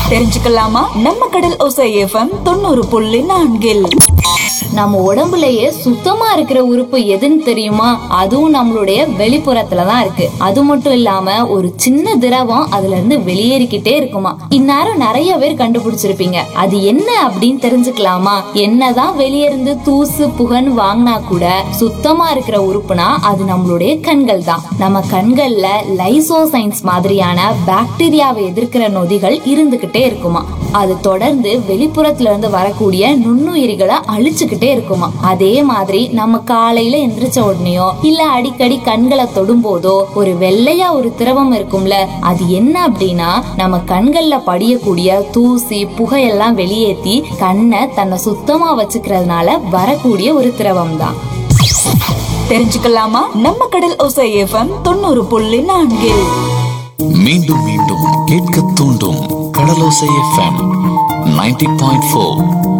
தெரிஞ்சுக்கலாமா நம்ம கடல் ஓசை எஃப்எம் தொண்ணூறு புள்ளி நான்கில் நம்ம உடம்புலயே சுத்தமா இருக்கிற உறுப்பு எதுன்னு தெரியுமா அதுவும் நம்மளுடைய வெளிப்புறத்துல தான் இருக்கு அது மட்டும் இல்லாம ஒரு சின்ன திரவம் அதுல இருந்து வெளியேறிக்கிட்டே இருக்குமா இந்நேரம் நிறைய பேர் கண்டுபிடிச்சிருப்பீங்க அது என்ன அப்படின்னு தெரிஞ்சுக்கலாமா என்னதான் வெளியிருந்து தூசு புகன்னு வாங்கினா கூட சுத்தமா இருக்கிற உறுப்புனா அது நம்மளுடைய கண்கள் தான் நம்ம கண்கள்ல லைசோசைன்ஸ் மாதிரியான பாக்டீரியாவை எதிர்க்கிற நொதிகள் இருந்துகிட்டே இருக்குமா அது தொடர்ந்து வெளிப்புறத்துல இருந்து வரக்கூடிய நுண்ணுயிரிகளை அழிச்சுக்கிட்டே இருக்குமா அதே மாதிரி நம்ம காலையில எந்திரிச்ச உடனேயோ இல்ல அடிக்கடி கண்களை தொடும் போதோ ஒரு வெள்ளையா ஒரு திரவம் இருக்கும்ல அது என்ன அப்படின்னா நம்ம கண்கள்ல படியக்கூடிய தூசி புகையெல்லாம் வெளியேத்தி கண்ணை தன்னை சுத்தமா வச்சுக்கிறதுனால வரக்கூடிய ஒரு திரவம் தான் தெரிஞ்சுக்கலாமா நம்ம கடல் ஓசை எஃப்எம் தொண்ணூறு புள்ளி நான்கில் மீண்டும் மீண்டும் கேட்க தூண்டும் Kadalosai FM ninety point four